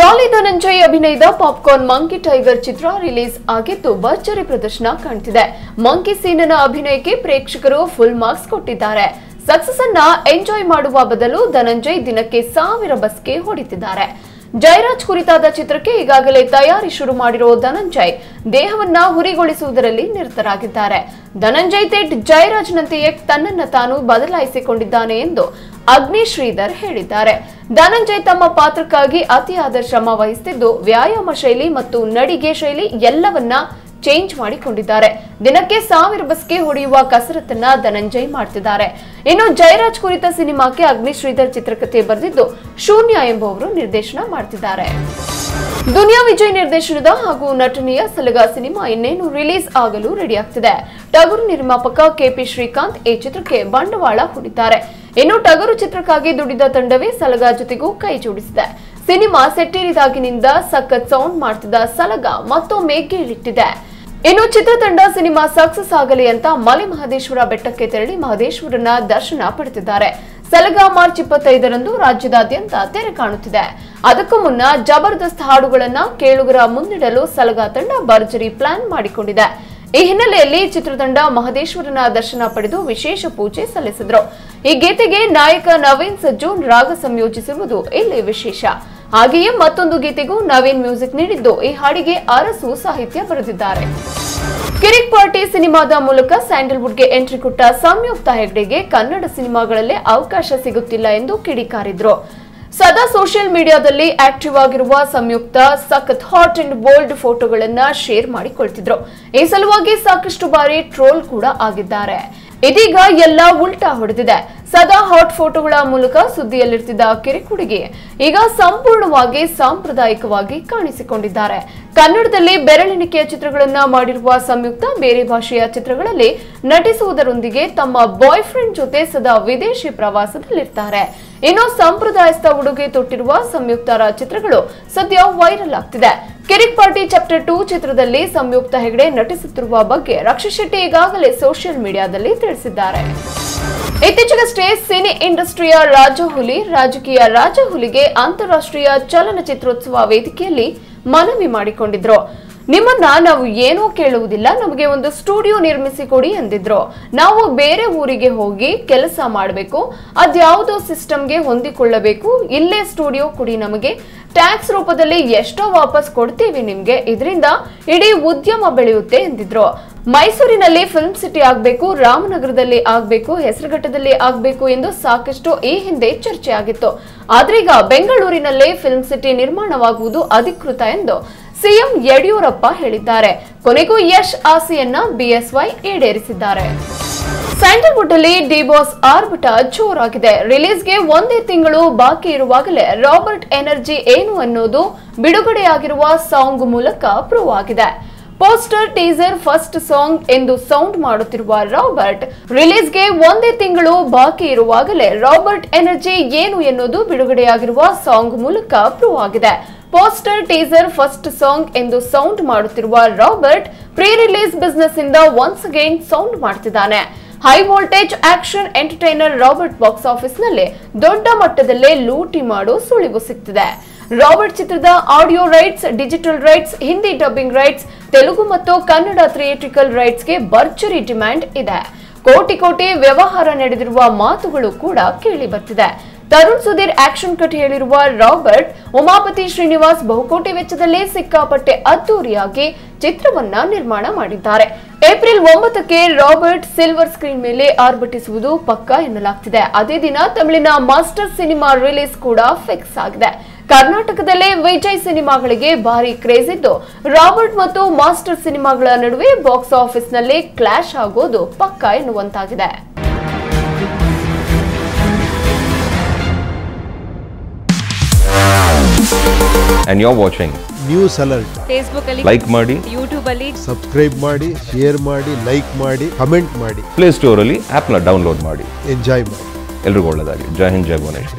ಡಾಲಿ ಧನಂಜಯ್ ಅಭಿನಯದ popcorn monkey tiger ಚಿತ್ರ release ಆಗಿದ್ದು ಭರ್ಜರಿ ಪ್ರದರ್ಶನ ಕಾಣ್ತಿದೆ ಮಂಕಿ ಸೀನನ ಅಭಿನಯಕ್ಕೆ ಪ್ರೇಕ್ಷಕರು ಫುಲ್ ಮಾರ್ಕ್ಸ್ ಕೊಟ್ಟಿದ್ದಾರೆ ಸಕ್ಸಸ್ ಅನ್ನ ಎಂಜಾಯ್ ಮಾಡುವ ಬದಲು ಧನಂಜಯ್ ದಿನಕ್ಕೆ ಸಾವಿರ ಬಸ್ಗೆ ಹೊಡಿತಿದ್ದಾರೆ ಜಯರಾಜ್ ಕುರಿತಾದ ಚಿತ್ರಕ್ಕೆ ಈಗಾಗಲೇ ತಯಾರಿ ಶುರು ಮಾಡಿರೋ ಧನಂಜಯ್ ದೇಹವನ್ನ ಹುರಿಗೊಳಿಸುವುದರಲ್ಲಿ ನಿರತರಾಗಿದ್ದಾರೆ ಧನಂಜಯ್ ತೇಟ್ ಜಯರಾಜ್ನಂತೆಯೇ ತನ್ನನ್ನ ತಾನು ಬದಲಾಯಿಸಿಕೊಂಡಿದ್ದಾನೆ ಎಂದು ಅಗ್ನಿ ಶ್ರೀಧರ್ ಹೇಳಿದ್ದಾರೆ ಧನಂಜಯ್ ತಮ್ಮ ಪಾತ್ರಕ್ಕಾಗಿ ಅತಿಯಾದ ಶ್ರಮ ವಹಿಸುತ್ತಿದ್ದು ವ್ಯಾಯಾಮ ಶೈಲಿ ಮತ್ತು ನಡಿಗೆ ಶೈಲಿ ಎಲ್ಲವನ್ನ ಚೇಂಜ್ ಮಾಡಿಕೊಂಡಿದ್ದಾರೆ ದಿನಕ್ಕೆ ಸಾವಿರ ಬಸ್ಗೆ ಹೊಡೆಯುವ ಕಸರತ್ತನ್ನ ಧನಂಜಯ್ ಮಾಡ್ತಿದ್ದಾರೆ ಇನ್ನು ಜಯರಾಜ್ ಕುರಿತ ಸಿನಿಮಾಕ್ಕೆ ಅಗ್ನಿ ಶ್ರೀಧರ್ ಚಿತ್ರಕಥೆ ಬರೆದಿದ್ದು ಶೂನ್ಯ ಎಂಬುವರು ನಿರ್ದೇಶನ ಮಾಡ್ತಿದ್ದಾರೆ ದುನಿಯಾ ವಿಜಯ್ ನಿರ್ದೇಶನದ ಹಾಗೂ ನಟನೆಯ ಸಲಗ ಸಿನಿಮಾ ಇನ್ನೇನು ರಿಲೀಸ್ ಆಗಲು ರೆಡಿಯಾಗ್ತಿದೆ ಟಗರು ನಿರ್ಮಾಪಕ ಕೆಪಿ ಶ್ರೀಕಾಂತ್ ಈ ಚಿತ್ರಕ್ಕೆ ಬಂಡವಾಳ ಹೂಡಿದ್ದಾರೆ ಇನ್ನು ಟಗರು ಚಿತ್ರಕ್ಕಾಗಿ ದುಡಿದ ತಂಡವೇ ಸಲಗ ಜೊತೆಗೂ ಕೈ ಜೋಡಿಸಿದೆ ಸಿನಿಮಾ ಸೆಟ್ಟೇರಿದಾಗಿನಿಂದ ಸಖತ್ ಸೌಂಡ್ ಮಾಡ್ತಿದ್ದ ಸಲಗ ಮತ್ತೊಮ್ಮೆ ಗೇಳಿಟ್ಟಿದೆ ಇನ್ನು ಚಿತ್ರತಂಡ ಸಿನಿಮಾ ಸಕ್ಸಸ್ ಆಗಲಿ ಅಂತ ಮಲೆ ಮಹದೇಶ್ವರ ಬೆಟ್ಟಕ್ಕೆ ತೆರಳಿ ಮಹದೇಶ್ವರನ ದರ್ಶನ ಪಡೆದಿದ್ದಾರೆ ಸಲಗ ಮಾರ್ಚ್ ಇಪ್ಪತ್ತೈದರಂದು ರಾಜ್ಯದಾದ್ಯಂತ ತೆರೆ ಕಾಣುತ್ತಿದೆ ಅದಕ್ಕೂ ಮುನ್ನ ಜಬರ್ದಸ್ತ್ ಹಾಡುಗಳನ್ನ ಕೇಳುಗರ ಮುಂದಿಡಲು ಸಲಗ ತಂಡ ಭರ್ಜರಿ ಪ್ಲಾನ್ ಮಾಡಿಕೊಂಡಿದೆ ಈ ಹಿನ್ನೆಲೆಯಲ್ಲಿ ಚಿತ್ರತಂಡ ಮಹದೇಶ್ವರನ ದರ್ಶನ ಪಡೆದು ವಿಶೇಷ ಪೂಜೆ ಸಲ್ಲಿಸಿದ್ರು ಈ ಗೀತೆಗೆ ನಾಯಕ ನವೀನ್ ಸಜ್ಜು ರಾಗ ಸಂಯೋಜಿಸಿರುವುದು ಇಲ್ಲಿ ವಿಶೇಷ ಹಾಗೆಯೇ ಮತ್ತೊಂದು ಗೀತೆಗೂ ನವೀನ್ ಮ್ಯೂಸಿಕ್ ನೀಡಿದ್ದು ಈ ಹಾಡಿಗೆ ಅರಸು ಸಾಹಿತ್ಯ ಬರೆದಿದ್ದಾರೆ ಕಿರಿಕ್ ಪಾರ್ಟಿ ಸಿನಿಮಾದ ಮೂಲಕ ಸ್ಯಾಂಡಲ್ವುಡ್ಗೆ ಎಂಟ್ರಿ ಕೊಟ್ಟ ಸಂಯುಕ್ತ ಹೆಗ್ಡೆಗೆ ಕನ್ನಡ ಸಿನಿಮಾಗಳಲ್ಲೇ ಅವಕಾಶ ಸಿಗುತ್ತಿಲ್ಲ ಎಂದು ಕಿಡಿಕಾರಿದ್ರು ಸದಾ ಸೋಷಿಯಲ್ ಮೀಡಿಯಾದಲ್ಲಿ ಆಕ್ಟಿವ್ ಆಗಿರುವ ಸಂಯುಕ್ತ ಸಖತ್ ಹಾಟ್ ಅಂಡ್ ಬೋಲ್ಡ್ ಫೋಟೋಗಳನ್ನ ಶೇರ್ ಮಾಡಿಕೊಳ್ತಿದ್ರು ಈ ಸಲುವಾಗಿ ಸಾಕಷ್ಟು ಬಾರಿ ಟ್ರೋಲ್ ಕೂಡ ಆಗಿದ್ದಾರೆ ಇದೀಗ ಎಲ್ಲ ಉಲ್ಟಾ ಹೊಡೆದಿದೆ ಸದಾ ಹಾಟ್ ಫೋಟೋಗಳ ಮೂಲಕ ಸುದ್ದಿಯಲ್ಲಿರ್ತಿದ್ದ ಕಿರಿಕ್ ಹುಡುಗಿ ಈಗ ಸಂಪೂರ್ಣವಾಗಿ ಸಾಂಪ್ರದಾಯಿಕವಾಗಿ ಕಾಣಿಸಿಕೊಂಡಿದ್ದಾರೆ ಕನ್ನಡದಲ್ಲಿ ಬೆರಳೆಣಿಕೆಯ ಚಿತ್ರಗಳನ್ನ ಮಾಡಿರುವ ಸಂಯುಕ್ತ ಬೇರೆ ಭಾಷೆಯ ಚಿತ್ರಗಳಲ್ಲಿ ನಟಿಸುವುದರೊಂದಿಗೆ ತಮ್ಮ ಬಾಯ್ ಫ್ರೆಂಡ್ ಜೊತೆ ಸದಾ ವಿದೇಶಿ ಪ್ರವಾಸದಲ್ಲಿರ್ತಾರೆ ಇನ್ನು ಸಂಪ್ರದಾಯಸ್ಥ ಉಡುಗೆ ತೊಟ್ಟಿರುವ ಸಂಯುಕ್ತರ ಚಿತ್ರಗಳು ಸದ್ಯ ವೈರಲ್ ಆಗ್ತಿದೆ ಕಿರಿಕ್ ಪಾರ್ಟಿ ಚಾಪ್ಟರ್ ಟೂ ಚಿತ್ರದಲ್ಲಿ ಸಂಯುಕ್ತ ಹೆಗಡೆ ನಟಿಸುತ್ತಿರುವ ಬಗ್ಗೆ ರಕ್ಷಿತ್ ಶೆಟ್ಟಿ ಈಗಾಗಲೇ ಸೋಷಿಯಲ್ ಮೀಡಿಯಾದಲ್ಲಿ ತಿಳಿಸಿದ್ದಾರೆ ಇತ್ತೀಚೆಗಷ್ಟೇ ಸಿನಿ ಇಂಡಸ್ಟ್ರಿಯ ರಾಜಹುಲಿ ರಾಜಕೀಯ ರಾಜಹುಲಿಗೆ ಅಂತಾರಾಷ್ಟ್ರೀಯ ಚಲನಚಿತ್ರೋತ್ಸವ ವೇದಿಕೆಯಲ್ಲಿ ಮನವಿ ಮಾಡಿಕೊಂಡಿದ್ರು ನಿಮ್ಮನ್ನ ನಾವು ಏನೂ ಕೇಳುವುದಿಲ್ಲ ನಮಗೆ ಒಂದು ಸ್ಟುಡಿಯೋ ನಿರ್ಮಿಸಿ ಕೊಡಿ ಎಂದಿದ್ರು ನಾವು ಬೇರೆ ಊರಿಗೆ ಹೋಗಿ ಕೆಲಸ ಮಾಡಬೇಕು ಅದ್ಯಾವುದೋ ಸಿಸ್ಟಮ್ಗೆ ಹೊಂದಿಕೊಳ್ಳಬೇಕು ಇಲ್ಲೇ ಸ್ಟುಡಿಯೋ ಕೊಡಿ ನಮಗೆ ಟ್ಯಾಕ್ಸ್ ರೂಪದಲ್ಲಿ ಎಷ್ಟೋ ವಾಪಸ್ ಕೊಡ್ತೀವಿ ನಿಮ್ಗೆ ಇದರಿಂದ ಇಡೀ ಉದ್ಯಮ ಬೆಳೆಯುತ್ತೆ ಎಂದಿದ್ರು ಮೈಸೂರಿನಲ್ಲಿ ಫಿಲ್ಮ್ ಸಿಟಿ ಆಗ್ಬೇಕು ರಾಮನಗರದಲ್ಲಿ ಆಗ್ಬೇಕು ಹೆಸರುಘಟ್ಟದಲ್ಲಿ ಆಗ್ಬೇಕು ಎಂದು ಸಾಕಷ್ಟು ಈ ಹಿಂದೆ ಚರ್ಚೆ ಆಗಿತ್ತು ಆದ್ರೀಗ ಬೆಂಗಳೂರಿನಲ್ಲೇ ಫಿಲ್ಮ್ ಸಿಟಿ ನಿರ್ಮಾಣವಾಗುವುದು ಅಧಿಕೃತ ಎಂದು ಸಿಎಂ ಯಡಿಯೂರಪ್ಪ ಹೇಳಿದ್ದಾರೆ ಕೊನೆಗೂ ಯಶ್ ಆಸೆಯನ್ನ ಬಿಎಸ್ವೈ ಈಡೇರಿಸಿದ್ದಾರೆ ಸ್ಯಾಂಡಲ್ವುಡ್ ಅಲ್ಲಿ ಡಿ ಬಾಸ್ ಆರ್ಭಟ ಜೋರಾಗಿದೆ ರಿಲೀಸ್ಗೆ ಒಂದೇ ತಿಂಗಳು ಬಾಕಿ ಇರುವಾಗಲೇ ರಾಬರ್ಟ್ ಎನರ್ಜಿ ಏನು ಅನ್ನೋದು ಬಿಡುಗಡೆಯಾಗಿರುವ ಸಾಂಗ್ ಮೂಲಕ ಪ್ರೂವ್ ಆಗಿದೆ ಪೋಸ್ಟರ್ ಟೀಸರ್ ಫಸ್ಟ್ ಸಾಂಗ್ ಎಂದು ಸೌಂಡ್ ಮಾಡುತ್ತಿರುವ ರಾಬರ್ಟ್ ರಿಲೀಸ್ಗೆ ಒಂದೇ ತಿಂಗಳು ಬಾಕಿ ಇರುವಾಗಲೇ ರಾಬರ್ಟ್ ಎನರ್ಜಿ ಏನು ಎನ್ನುವುದು ಬಿಡುಗಡೆಯಾಗಿರುವ ಸಾಂಗ್ ಮೂಲಕ ಪ್ರೂವ್ ಆಗಿದೆ ಪೋಸ್ಟರ್ ಟೀಸರ್ ಫಸ್ಟ್ ಸಾಂಗ್ ಎಂದು ಸೌಂಡ್ ಮಾಡುತ್ತಿರುವ ರಾಬರ್ಟ್ ಪ್ರೀ ರಿಲೀಸ್ ಬಿಸ್ನೆಸ್ ಇಂದ ಒನ್ಸ್ ಅಗೈನ್ ಸೌಂಡ್ ಮಾಡ್ತಿದ್ದಾನೆ high voltage action entertainer Robert box office ನಲ್ಲಿ ದೊಡ್ಡ ಮಟ್ಟದಲ್ಲೇ ಲೂಟಿ ಮಾಡೋ ಸುಳಿವು ಸಿಗ್ತಿದೆ ರಾಬರ್ಟ್ ಚಿತ್ರದ audio rights digital rights Hindi dubbing rights Telugu ಮತ್ತು ಕನ್ನಡ ಥಿಯೇಟ್ರಿಕಲ್ ರೈಟ್ಸ್ಗೆ ಭರ್ಜರಿ ಡಿಮ್ಯಾಂಡ್ ಇದೆ ಕೋಟಿ ಕೋಟಿ ವ್ಯವಹಾರ ನಡೆದಿರುವ ಮಾತುಗಳು ಕೂಡ ಕೇಳಿ ಬರ್ತಿದೆ ತರುಣ್ ಸುಧೀರ್ ಆಕ್ಷನ್ ಕಟ್ ಹೇಳಿರುವ ರಾಬರ್ಟ್ ಉಮಾಪತಿ ಶ್ರೀನಿವಾಸ್ ಬಹುಕೋಟಿ ವೆಚ್ಚದಲ್ಲಿ ಸಿಕ್ಕಾಪಟ್ಟೆ ಅದ್ದೂರಿಯಾಗಿ ಚಿತ್ರವನ್ನ ನಿರ್ಮಾಣ ಮಾಡಿದ್ದಾರೆ ಏಪ್ರಿಲ್ ಒಂಬತ್ತಕ್ಕೆ ರಾಬರ್ಟ್ ಸಿಲ್ವರ್ ಸ್ಕ್ರೀನ್ ಮೇಲೆ ಆರ್ಭಟಿಸುವುದು ಪಕ್ಕಾ ಎನ್ನಲಾಗ್ತಿದೆ ಅದೇ ದಿನ ತಮಿಳಿನ ಮಾಸ್ಟರ್ ಸಿನಿಮಾ ರಿಲೀಸ್ ಕೂಡ ಫಿಕ್ಸ್ ಆಗಿದೆ ಕರ್ನಾಟಕದಲ್ಲೇ ವಿಜಯ್ ಸಿನಿಮಾಗಳಿಗೆ ಭಾರಿ ಕ್ರೇಜ್ ಇದ್ದು ರಾಬರ್ಟ್ ಮತ್ತು ಮಾಸ್ಟರ್ ಸಿನಿಮಾಗಳ ನಡುವೆ ಬಾಕ್ಸ್ ಆಫೀಸ್ನಲ್ಲಿ ಕ್ಲಾಶ್ ಆಗೋದು ಪಕ್ಕಾ ಎನ್ನುವಂತಾಗಿದೆ and you're watching. News alert Facebook ಅಲ್ಲಿ Like ಮಾಡಿ ಯೂಟ್ಯೂಬ್ ಅಲ್ಲಿ ಸಬ್ಸ್ಕ್ರೈಬ್ ಮಾಡಿ ಶೇರ್ ಮಾಡಿ ಲೈಕ್ ಮಾಡಿ ಕಮೆಂಟ್ ಮಾಡಿ ಪ್ಲೇ ಸ್ಟೋರಲ್ಲಿ ಆ್ಯಪ್ನ ಡೌನ್ಲೋಡ್ ಮಾಡಿ ಎಂಜಾಯ್ ಮಾಡಿ ಎಲ್ರಿಗೂ ಒಳ್ಳೆಯದಾಗಲಿ ಜೈ ಹಿಂದ್ ಜೈ ಭುವನೇಶ್ವರ್